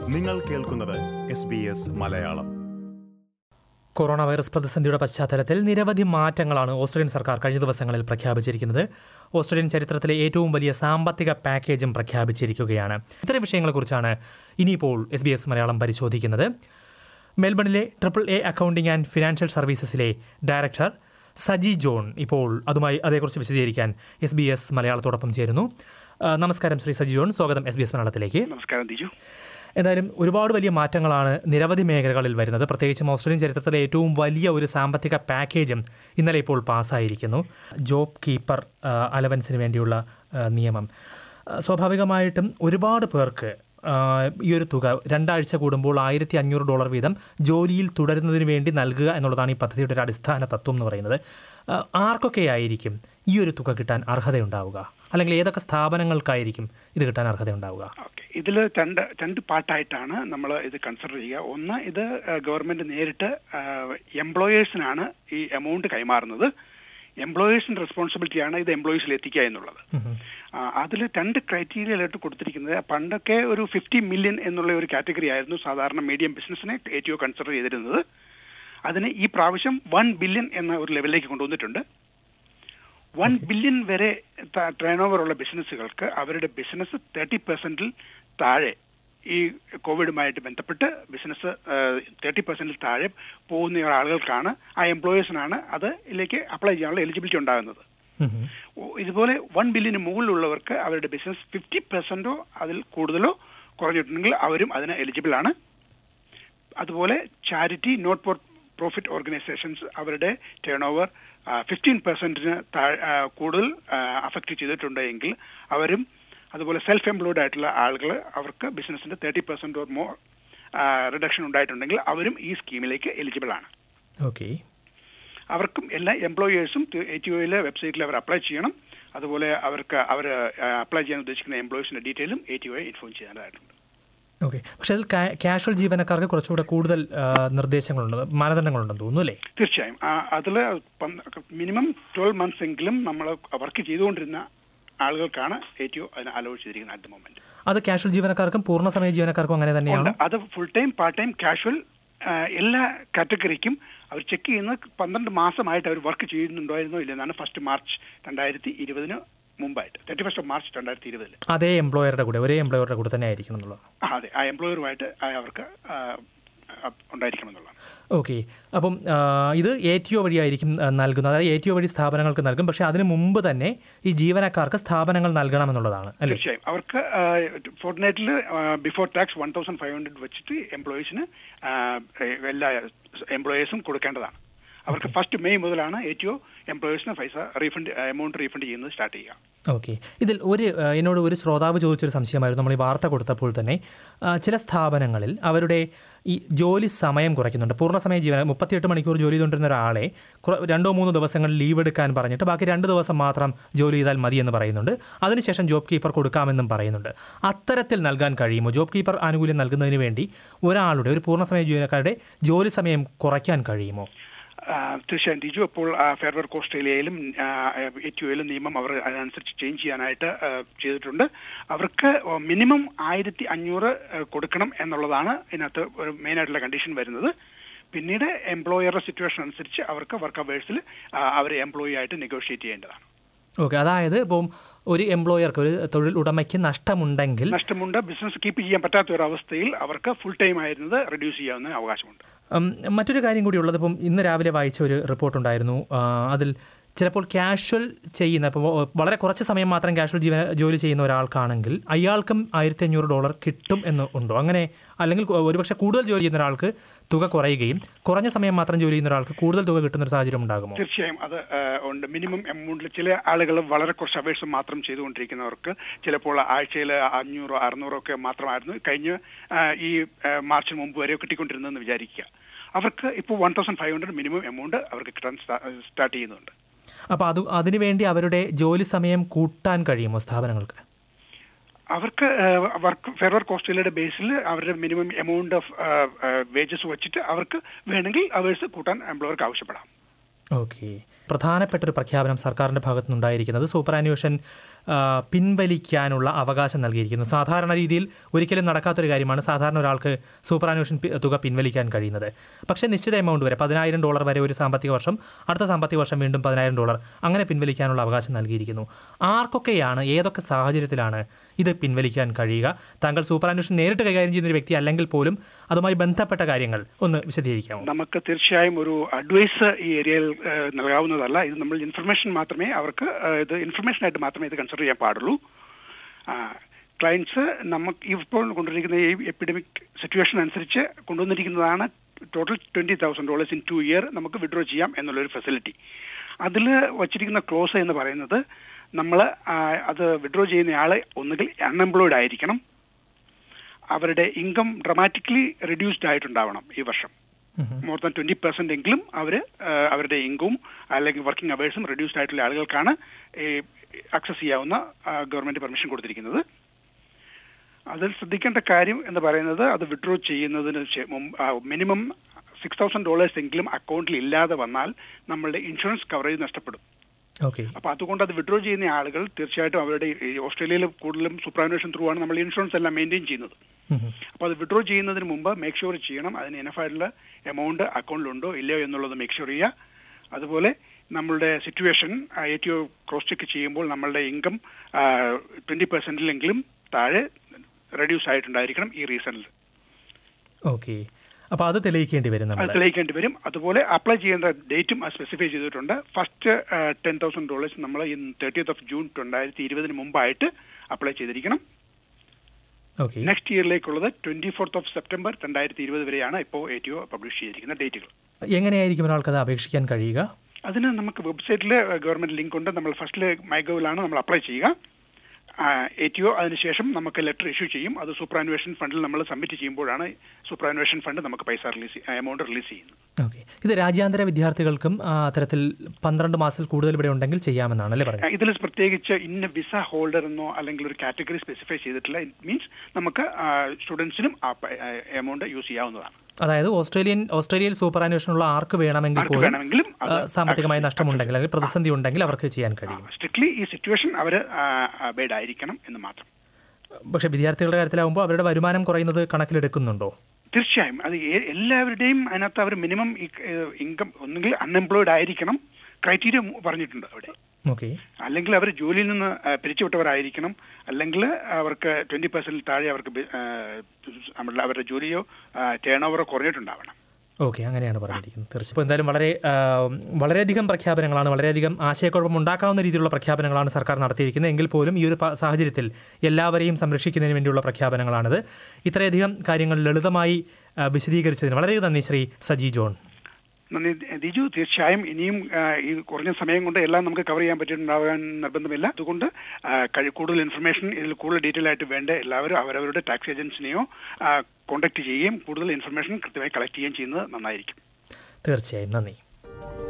നിങ്ങൾ കേൾക്കുന്നത് S B S Malayalam corona virus പ്രതിസന്ധിയുടെ പശ്ചാത്തലത്തിൽ നിരവധി മാറ്റങ്ങളാണ് ഓസ്ട്രേലിയൻ സർക്കാർ കഴിഞ്ഞ ദിവസങ്ങളിൽ പ്രഖ്യാപിച്ചിരിക്കുന്നത് ഓസ്ട്രേലിയൻ ചരിത്രത്തിലെ ഏറ്റവും വലിയ സാമ്പത്തിക പാക്കേജും പ്രഖ്യാപിച്ചിരിക്കുകയാണ് ഇത്തരം വിഷയങ്ങളെക്കുറിച്ചാണ് ഇനിയിപ്പോൾ എസ് ബി എസ് മലയാളം പരിശോധിക്കുന്നത് മെൽബണിലെ triple A accounting and financial സർവീസസിലെ ഡയറക്ടർ സജി ജോൺ ഇപ്പോൾ അതുമായി അതേക്കുറിച്ച് വിശദീകരിക്കാൻ എസ് ബി എസ് മലയാളത്തോടൊപ്പം ചേരുന്നു ആ, നമസ്കാരം ശ്രീ സജി ജോൺ സ്വാഗതം എസ് ബി എസ് മലയാളത്തിലേക്ക് നമസ്കാരം ദിജു എന്തായാലും ഒരുപാട് വലിയ മാറ്റങ്ങളാണ് നിരവധി മേഖലകളിൽ വരുന്നത് പ്രത്യേകിച്ചും ഓസ്ട്രേലിയൻ ചരിത്രത്തിലെ ഏറ്റവും വലിയ ഒരു സാമ്പത്തിക പാക്കേജും ഇന്നലെ ഇപ്പോൾ പാസ്സായിരിക്കുന്നു ജോബ് കീപ്പർ ആ, അലവൻസിന് വേണ്ടിയുള്ള ആ, നിയമം ആ, സ്വാഭാവികമായിട്ടും ഒരുപാട് പേർക്ക് ആ, ഈ ഒരു തുക രണ്ടാഴ്ച കൂടുമ്പോൾ ആയിരത്തി അഞ്ഞൂറ് ഡോളർ വീതം ജോലിയിൽ തുടരുന്നതിന് വേണ്ടി നൽകുക എന്നുള്ളതാണ് ഈ പദ്ധതിയുടെ ഒരു അടിസ്ഥാന തത്വം എന്ന് പറയുന്നത് ആ, ആർക്കൊക്കെ ആയിരിക്കും ഈ ഒരു തുക കിട്ടാൻ അർഹതയുണ്ടാവുക അല്ലെങ്കിൽ ഏതൊക്കെ സ്ഥാപനങ്ങൾക്കായിരിക്കും ഇത് കിട്ടാൻ അർഹതയുണ്ടാവുക ഓക്കെ ഇതിൽ രണ്ട് രണ്ട് പാർട്ടായിട്ടാണ് നമ്മൾ ഇത് കൺസിഡർ ചെയ്യുക ഒന്ന് ഇത് ഗവൺമെന്റ് നേരിട്ട് എംപ്ലോയേഴ്സിനാണ് ഈ എമൗണ്ട് കൈമാറുന്നത് എംപ്ലോയേഴ്സിന്റെ റെസ്പോൺസിബിലിറ്റിയാണ് ഇത് എംപ്ലോയീസിൽ എത്തിക്കുക എന്നുള്ളത് അതിൽ രണ്ട് ക്രൈറ്റീരിയയിലായിട്ട് കൊടുത്തിരിക്കുന്നത് പണ്ടൊക്കെ ഒരു ഫിഫ്റ്റി മില്യൺ എന്നുള്ള ഒരു കാറ്റഗറി ആയിരുന്നു സാധാരണ മീഡിയം ബിസിനസ്സിനെ ഏറ്റവും കൺസിഡർ ചെയ്തിരുന്നത് അതിന് ഈ പ്രാവശ്യം വൺ ബില്യൺ എന്ന ഒരു ലെവലിലേക്ക് കൊണ്ടുവന്നിട്ടുണ്ട് വൺ ബില്യൺ വരെ ടേൺ ഓവർ ഉള്ള ബിസിനസ്സുകൾക്ക് അവരുടെ ബിസിനസ് തേർട്ടി പെർസെന്റിൽ താഴെ ഈ കോവിഡുമായിട്ട് ബന്ധപ്പെട്ട് ബിസിനസ് തേർട്ടി പെർസെന്റിൽ താഴെ പോകുന്ന ആളുകൾക്കാണ് ആ എംപ്ലോയേഴ്സിനാണ് അത് ഇതിലേക്ക് അപ്ലൈ ചെയ്യാനുള്ള എലിജിബിലിറ്റി ഉണ്ടാകുന്നത് ഉം ഉം. ഓ- ഇതുപോലെ വൺ ബില്യന് മുകളിലുള്ളവർക്ക് അവരുടെ ബിസിനസ് ഫിഫ്റ്റി പെർസെന്റോ അതിൽ കൂടുതലോ കുറഞ്ഞിട്ടുണ്ടെങ്കിൽ അവരും അതിന് എലിജിബിൾ ആണ് അതുപോലെ charity not for profit organisations അവരുടെ ടേൺ ഓവർ ഫിഫ്റ്റീൻ പെർസെന്റിന് കൂടുതൽ അഫക്റ്റ് ചെയ്തിട്ടുണ്ട് എങ്കിൽ അവരും അതുപോലെ സെൽഫ് എംപ്ലോയ്ഡ് ആയിട്ടുള്ള ആളുകൾ അവർക്ക് ബിസിനസിന്റെ thirty percent or more reduction ഉണ്ടായിട്ടുണ്ടെങ്കിൽ അവരും ഈ സ്കീമിലേക്ക് എലിജിബിൾ ആണ് ഓക്കെ അവർക്കും എല്ലാ എംപ്ലോയേഴ്സും എ ടി ഒയിലെ വെബ്സൈറ്റിൽ അവർ അപ്ലൈ ചെയ്യണം അതുപോലെ അവർക്ക് അവർ അപ്ലൈ ചെയ്യാൻ ഉദ്ദേശിക്കുന്ന എംപ്ലോയീസിന്റെ ഡീറ്റെയിലും എ ടി ഒയെ ഇൻഫോം ചെയ്യാനായിട്ടുണ്ട് ഓക്കെ പക്ഷെ അതിൽ കാഷ്വൽ ജീവനക്കാർക്ക് കുറച്ചുകൂടെ കൂടുതൽ ആ, നിർദ്ദേശങ്ങളുണ്ട് മാനദണ്ഡങ്ങളുണ്ടെന്ന് തോന്നുന്നു അല്ലേ തീർച്ചയായും അതിൽ മിനിമം ട്വൽവ് മന്ത്സ് എങ്കിലും നമ്മൾ വർക്ക് ചെയ്തുകൊണ്ടിരുന്ന ആളുകൾക്കാണ് എ ടി ഒ അതിന് അലോ ചെയ്തിരിക്കുന്നത് അറ്റ് ദ മൊമെന്റ് അത് കാഷ്വൽ ജീവനക്കാർക്കും പൂർണ്ണസമയ ജീവനക്കാർക്കും അങ്ങനെ തന്നെയാണ് അത് full time part time casual എല്ലാ കാറ്റഗറിക്കും അവർ ചെക്ക് ചെയ്യുന്നത് പന്ത്രണ്ട് മാസമായിട്ട് അവർ വർക്ക് ചെയ്യുന്നുണ്ടായിരുന്നോ ഇല്ലെന്നാണ് ഫസ്റ്റ് മാർച്ച് രണ്ടായിരത്തി ഇരുപതിന് മുമ്പായിട്ട് തേർട്ടി ഫസ്റ്റ് ഓഫ് മാർച്ച് രണ്ടായിരത്തി ഇരുപതിൽ അതേ എംപ്ലോയറുടെ കൂടെ ഒരേ എംപ്ലോയറുടെ കൂടെ തന്നെ ആയിരിക്കണം എന്നുള്ളത് ആ, അതെ ആ എംപ്ലോയറുമായിട്ട് അവർക്ക് ആ, ആ, ഉണ്ടായിരിക്കണം എന്നുള്ളതാണ് ഓക്കെ അപ്പം ആ, ഇത് എ ടി ഒ വഴിയായിരിക്കും ആ, നൽകുന്നത് അതായത് എ ടി ഒ വഴി സ്ഥാപനങ്ങൾക്ക് നൽകും പക്ഷേ അതിന് മുമ്പ് തന്നെ ഈ ജീവനക്കാർക്ക് സ്ഥാപനങ്ങൾ നൽകണമെന്നുള്ളതാണ് അല്ലേ തീർച്ചയായും അവർക്ക് ഫോർട്ട്നൈറ്റിൽ before tax one thousand five hundred വെച്ചിട്ട് എംപ്ലോയീസിന് എല്ലാ എംപ്ലോയേഴ്സും കൊടുക്കേണ്ടതാണ് അവർക്ക് ഫസ്റ്റ് മെയ് മുതലാണ് എ ടി ഒ എംപ്ലോയേഴ്സിന് പൈസ റീഫണ്ട് എമൗണ്ട് റീഫണ്ട് ചെയ്യുന്നത് സ്റ്റാർട്ട് ചെയ്യുക ഓക്കെ ഇതിൽ ഒരു ആ, എന്നോട് ഒരു ശ്രോതാവ് ചോദിച്ചൊരു സംശയമായിരുന്നു നമ്മൾ ഈ വാർത്ത കൊടുത്തപ്പോൾ തന്നെ ആ, ചില സ്ഥാപനങ്ങളിൽ അവരുടെ ഈ ജോലി സമയം കുറയ്ക്കുന്നുണ്ട് പൂർണ്ണസമയ ജീവന മുപ്പത്തിയെട്ട് മണിക്കൂർ ജോലി ചെയ്തുകൊണ്ടിരുന്ന ഒരാളെ കുറ- രണ്ടോ മൂന്നോ ദിവസങ്ങൾ ലീവ് എടുക്കാൻ പറഞ്ഞിട്ട് ബാക്കി രണ്ട് ദിവസം മാത്രം ജോലി ചെയ്താൽ മതി എന്ന് പറയുന്നുണ്ട് അതിനുശേഷം ജോബ് കീപ്പർ കൊടുക്കാമെന്നും പറയുന്നുണ്ട് അത്തരത്തിൽ നൽകാൻ കഴിയുമോ ജോബ് കീപ്പർ ആനുകൂല്യം നൽകുന്നതിന് വേണ്ടി ഒരാളുടെ ഒരു പൂർണ്ണസമയ ജീവനക്കാരുടെ ജോലി സമയം കുറയ്ക്കാൻ കഴിയുമോ ആ, തീർച്ചയായും ടിജു ഇപ്പോൾ ഫെയർ വർക്ക് ഓസ്ട്രേലിയയിലും എ ടി ഒയിലും നിയമം അവർ അതിനനുസരിച്ച് ചേഞ്ച് ചെയ്യാനായിട്ട് ആ, ചെയ്തിട്ടുണ്ട് അവർക്ക് മിനിമം ആയിരത്തി അഞ്ഞൂറ് കൊടുക്കണം എന്നുള്ളതാണ് ഇതിനകത്ത് ഒരു മെയിൻ ആയിട്ടുള്ള കണ്ടീഷൻ വരുന്നത് പിന്നീട് എംപ്ലോയറുടെ സിറ്റുവേഷൻ അനുസരിച്ച് അവർക്ക് വർക്ക് അവേഴ്സിൽ അവർ എംപ്ലോയി ആയിട്ട് നെഗോഷിയേറ്റ് ചെയ്യേണ്ടതാണ് ഓക്കെ അതായത് ഇപ്പം ഒരു എംപ്ലോയർക്ക് ഒരു തൊഴിൽ ഉടമയ്ക്ക് നഷ്ടമുണ്ടെങ്കിൽ നഷ്ടമുണ്ട് ബിസിനസ് കീപ്പ് ചെയ്യാൻ പറ്റാത്ത ഒരു അവസ്ഥയിൽ അവർക്ക് ഫുൾ ടൈം ആയിരുന്നത് റെഡ്യൂസ് ചെയ്യാവുന്ന അവകാശമുണ്ട് ഉം, മറ്റൊരു കാര്യം കൂടി ഉള്ളത് ഇപ്പം ഇന്ന് രാവിലെ വായിച്ച ഒരു റിപ്പോർട്ടുണ്ടായിരുന്നു ആ, അതിൽ ചിലപ്പോൾ ക്യാഷ്വൽ ചെയ്യുന്ന ഇപ്പോൾ വളരെ കുറച്ച് സമയം മാത്രം ക്യാഷ്വൽ ജീവന ജോലി ചെയ്യുന്ന ഒരാൾക്കാണെങ്കിൽ അയാൾക്കും ആയിരത്തി അഞ്ഞൂറ് ഡോളർ കിട്ടും എന്ന് ഉണ്ടോ അങ്ങനെ അല്ലെങ്കിൽ കു- ഒരുപക്ഷെ കൂടുതൽ ജോലി ചെയ്യുന്ന ഒരാൾക്ക് തുക കുറയുകയും കുറഞ്ഞ സമയം മാത്രം ജോലി ചെയ്യുന്ന ഒരാൾക്ക് കൂടുതൽ തുക കിട്ടുന്ന ഒരു സാഹചര്യം ഉണ്ടാകുമോ തീർച്ചയായും അത് ആ, ഉണ്ട് മിനിമം എമൗണ്ടിൽ ചില ആളുകൾ വളരെ കുറച്ച് അപേക്ഷ മാത്രം ചെയ്തുകൊണ്ടിരിക്കുന്നവർക്ക് ചിലപ്പോൾ ആഴ്ചയിൽ അഞ്ഞൂറോ അറുന്നൂറോ ഒക്കെ മാത്രമായിരുന്നു കഴിഞ്ഞ ആ, ഈ ആ, മാർച്ചിന് മുമ്പ് വരെ കിട്ടിക്കൊണ്ടിരുന്നതെന്ന് വിചാരിക്കുക അവർക്ക് ഇപ്പോൾ one thousand five hundred minimum amount അവർക്ക് കിട്ടാൻ സ്റ്റാർട്ട് ചെയ്യുന്നുണ്ട് അപ്പോൾ അത് അതിനുവേണ്ടി അവരുടെ ജോലി സമയം കൂട്ടാൻ കഴിയുമോ സ്ഥാപനങ്ങൾക്ക് അവർക്ക് വർക്ക് ഫെയർ വർക്ക് ഓസ്ട്രേലിയയുടെ ബേസിൽ അവരുടെ മിനിമം എമൗണ്ട് ഓഫ് വേജസ് വെച്ചിട്ട് അവർക്ക് വേണമെങ്കിൽ അവേഴ്സ് കൂട്ടാൻ എംപ്ലോയർക്ക് ആവശ്യപ്പെടാം ഓക്കെ പ്രധാനപ്പെട്ട ഒരു പ്രഖ്യാപനം സർക്കാരിൻ്റെ ഭാഗത്തുനിന്നുണ്ടായിരിക്കുന്നത് സൂപ്പർ ആനുവേഷൻ ആ, പിൻവലിക്കാനുള്ള അവകാശം നൽകിയിരിക്കുന്നു സാധാരണ രീതിയിൽ ഒരിക്കലും നടക്കാത്തൊരു കാര്യമാണ് സാധാരണ ഒരാൾക്ക് സൂപ്പർ ആനുവേഷൻ പി- തുക പിൻവലിക്കാൻ കഴിയുന്നത് പക്ഷേ നിശ്ചിത എമൗണ്ട് വരെ പതിനായിരം ഡോളർ വരെ ഒരു സാമ്പത്തിക വർഷം അടുത്ത സാമ്പത്തിക വർഷം വീണ്ടും പതിനായിരം ഡോളർ അങ്ങനെ പിൻവലിക്കാനുള്ള അവകാശം നൽകിയിരിക്കുന്നു ആർക്കൊക്കെയാണ് ഏതൊക്കെ സാഹചര്യത്തിലാണ് ഇത് പിൻവലിക്കാൻ കഴിയുക താങ്കൾ സൂപ്പർ ആനുവേഷൻ നേരിട്ട് കൈകാര്യം ചെയ്യുന്ന ഒരു വ്യക്തി അല്ലെങ്കിൽ പോലും അതുമായി ബന്ധപ്പെട്ട കാര്യങ്ങൾ ഒന്ന് വിശദീകരിക്കാമോ നമുക്ക് തീർച്ചയായും ഒരു അഡ്വൈസ് ഈ ഏരിയയിൽ ഏഹ്, നൽകാവുന്നതല്ല ഇത് നമ്മൾ ഇൻഫർമേഷൻ മാത്രമേ അവർക്ക് ഏഹ്, ഇത് ഇൻഫർമേഷൻ ആയിട്ട് മാത്രമേ ഇത് കൺസിഡർ ചെയ്യാൻ പാടുള്ളൂ ക്ലയൻസ് നമുക്ക് ഇപ്പോൾ കൊണ്ടിരിക്കുന്ന ഈ എപ്പിഡമിക് സിറ്റുവേഷൻ അനുസരിച്ച് കൊണ്ടുവന്നിരിക്കുന്നതാണ് total twenty thousand dollars in two year നമുക്ക് വിഡ്രോ ചെയ്യാം എന്നുള്ളൊരു ഫെസിലിറ്റി അതിൽ വച്ചിരിക്കുന്ന ക്ലോസ് എന്ന് പറയുന്നത് നമ്മൾ അത് വിഡ്രോ ചെയ്യുന്ന ആള് ഒന്നുകിൽ അൺഎംപ്ലോയിഡ് ആയിരിക്കണം അവരുടെ ഇൻകം ഡ്രമാറ്റിക്കലി റിഡ്യൂസ്ഡ് ആയിട്ടുണ്ടാവണം ഈ വർഷം മോർ ദാൻ ട്വന്റി പെർസെന്റ് എങ്കിലും അവർ അവരുടെ ഇൻകവും അല്ലെങ്കിൽ വർക്കിംഗ് അവേഴ്സും റിഡ്യൂസ്ഡ് ആയിട്ടുള്ള ആളുകൾക്കാണ് അക്സസ് ചെയ്യാവുന്ന ഗവൺമെന്റ് പെർമിഷൻ കൊടുത്തിരിക്കുന്നത് അതിൽ ശ്രദ്ധിക്കേണ്ട കാര്യം എന്ന് പറയുന്നത് അത് വിഡ്രോ ചെയ്യുന്നതിന് മിനിമം സിക്സ് തൗസൻഡ് ഡോളേഴ്സ് എങ്കിലും അക്കൗണ്ടിൽ ഇല്ലാതെ വന്നാൽ നമ്മളുടെ ഇൻഷുറൻസ് കവറേജ് നഷ്ടപ്പെടും ഓക്കെ അപ്പൊ അതുകൊണ്ട് അത് വിഡ്രോ ചെയ്യുന്ന ആളുകൾ തീർച്ചയായിട്ടും അവരുടെ ഈ ഓസ്ട്രേലിയയിൽ കൂടുതലും സൂപ്പറാനുവേഷൻ ത്രൂ ആണ് നമ്മൾ ഇൻഷുറൻസ് എല്ലാം മെയിൻറ്റെയിൻ ചെയ്യുന്നത് അപ്പൊ അത് വിഡ്രോ ചെയ്യുന്നതിന് മുമ്പ് മേക്ക് ഷുവർ ചെയ്യണം അതിന് എനഫായിട്ടുള്ള എമൗണ്ട് അക്കൗണ്ടിലുണ്ടോ ഇല്ലയോ എന്നുള്ളത് മേക്ക് ഷുവർ ചെയ്യുക അതുപോലെ നമ്മളുടെ സിറ്റുവേഷൻ ഏറ്റവും ക്രോസ് ചെക്ക് ചെയ്യുമ്പോൾ നമ്മളുടെ ഇൻകം ട്വന്റി പെർസെന്റിലെങ്കിലും താഴെ റെഡ്യൂസ് ആയിട്ടുണ്ടായിരിക്കണം ഈ റീസണിൽ ഓക്കെ അപ്പോൾ അത് തെളിയിക്കേണ്ടി വരും അത് നമ്മൾ തെളിയിക്കേണ്ടി വരും അതുപോലെ അപ്ലൈ ചെയ്യേണ്ട ഡേറ്റും സ്പെസിഫൈ ചെയ്തിട്ടുണ്ട് ഫസ്റ്റ് ടെൻ തൗസൻഡ് ഡോളേഴ്സ് നമ്മൾ ഈ തേർട്ടിയത്ത് ഓഫ് ജൂൺ രണ്ടായിരത്തി ഇരുപതിന് മുമ്പായിട്ട് അപ്ലൈ ചെയ്തിരിക്കണം ഓക്കെ നെക്സ്റ്റ് ഇയറിലേക്കുള്ളത് ട്വന്റി ഫോർത്ത് ഓഫ് സെപ്റ്റംബർ രണ്ടായിരത്തി ഇരുപത് വരെയാണ് ഇപ്പോൾ എ ടി ഒ പബ്ലിഷ് ചെയ്തിരിക്കുന്ന ഡേറ്റുകൾ എങ്ങനെയായിരിക്കും ഒരാൾക്കത് അപേക്ഷിക്കാൻ കഴിയുക അതിന് നമുക്ക് വെബ്സൈറ്റിൽ ഗവൺമെന്റ് ലിങ്ക് ഉണ്ട് നമ്മൾ ഫസ്റ്റിൽ മൈഗോവിലാണ് നമ്മൾ അപ്ലൈ ചെയ്യുക എ ടി ഒ അതിനുശേഷം നമുക്ക് ലെറ്റർ ഇഷ്യൂ ചെയ്യും അത് സൂപ്പറാനുവേഷൻ ഫണ്ടിൽ നമ്മൾ സബ്മിറ്റ് ചെയ്യുമ്പോഴാണ് സൂപ്പറാനുവേഷൻ ഫണ്ട് നമുക്ക് പൈസ റിലീസ് എമൗണ്ട് റിലീസ് ചെയ്യുന്നത് ഓക്കെ ഇത് രാജ്യാന്തര വിദ്യാർത്ഥികൾക്കും ആ, അത്തരത്തിൽ പന്ത്രണ്ട് മാസത്തിൽ കൂടുതൽ ഇവിടെ ഉണ്ടെങ്കിൽ ചെയ്യാമെന്നാണ് അല്ലേ പറയുന്നത് ഇതിൽ പ്രത്യേകിച്ച് ഇന്ന വിസ ഹോൾഡർ എന്നോ അല്ലെങ്കിൽ ഒരു കാറ്റഗറി സ്പെസിഫൈ ചെയ്തിട്ടില്ല ഇറ്റ് മീൻസ് നമുക്ക് സ്റ്റുഡൻസിനും ആ എമൗണ്ട് യൂസ് ചെയ്യാവുന്നതാണ് അതായത് ഓസ്ട്രേലിയൻ ഓസ്ട്രേലിയയിൽ സൂപ്പർ ആനുവേഷനുള്ള ആർക്ക് വേണമെങ്കിൽ ആർക്ക് പോലും വേണമെങ്കിലും അത് ആ, സാമ്പത്തികമായി നഷ്ടമുണ്ടെങ്കിൽ അല്ലെങ്കിൽ പ്രതിസന്ധി ഉണ്ടെങ്കിൽ അവർക്ക് ചെയ്യാൻ കഴിയും സ്ട്രിക്ട്ലി ഈ സിറ്റുവേഷൻ അവർ ബേഡ് ആയിരിക്കണം എന്ന് മാത്രം പക്ഷേ വിദ്യാർത്ഥികളുടെ കാര്യത്തിലാവുമ്പോൾ അവരുടെ വരുമാനം കുറയുന്നത് കണക്കിലെടുക്കുന്നുണ്ടോ തീർച്ചയായും അത് ഏ- എല്ലാവരുടെയും അതിനകത്ത് അവർ മിനിമം ഇൻകം ഒന്നുകിൽ അൺഎംപ്ലോയിഡ് ആയിരിക്കണം ക്രൈറ്റീരിയ പറഞ്ഞിട്ടുണ്ട് അവിടെ ഓക്കെ അല്ലെങ്കിൽ അവർ ജോലിയിൽ നിന്ന് ആ, പിരിച്ചുവിട്ടവരായിരിക്കണം അല്ലെങ്കിൽ അവർക്ക് ട്വന്റി പെർസെന്റ് താഴെ അവർക്ക് ബി- ആ, നമ്മളുടെ അവരുടെ ജോലിയോ ടേൺ ഓവറോ കുറഞ്ഞിട്ടുണ്ടാവണം ഓക്കെ അങ്ങനെയാണ് പറഞ്ഞിരിക്കുന്നത് തീർച്ചയായും ഇപ്പോൾ എന്തായാലും വളരെ ആ, വളരെയധികം പ്രഖ്യാപനങ്ങളാണ് വളരെയധികം ആശയക്കുഴപ്പം ഉണ്ടാക്കാവുന്ന രീതിയിലുള്ള പ്രഖ്യാപനങ്ങളാണ് സർക്കാർ നടത്തിയിരിക്കുന്നത് എങ്കിൽ പോലും ഈ ഒരു പ- സാഹചര്യത്തിൽ എല്ലാവരെയും സംരക്ഷിക്കുന്നതിന് വേണ്ടിയുള്ള പ്രഖ്യാപനങ്ങളാണിത് ഇത്രയധികം കാര്യങ്ങൾ ലളിതമായി ആ, വിശദീകരിച്ചതിന് വളരെ നന്ദി ശ്രീ സജി ജോൺ നന്ദി ദിജു തീർച്ചയായും ഇനിയും ആ, ഈ കുറഞ്ഞ സമയം കൊണ്ട് എല്ലാം നമുക്ക് കവർ ചെയ്യാൻ പറ്റിയിട്ടുണ്ടാകാൻ നിർബന്ധമില്ല അതുകൊണ്ട് ആ, കഴി- കൂടുതൽ ഇൻഫർമേഷൻ ഇതിൽ കൂടുതൽ ഡീറ്റെയിൽ ആയിട്ട് വേണ്ട എല്ലാവരും അവരവരുടെ ടാക്സ് ഏജൻസിനെയോ കോൺടാക്ട് ചെയ്യുകയും കൂടുതൽ ഇൻഫർമേഷൻ കൃത്യമായി കളക്ട് ചെയ്യുകയും ചെയ്യുന്നത് നന്നായിരിക്കും തീർച്ചയായും നന്ദി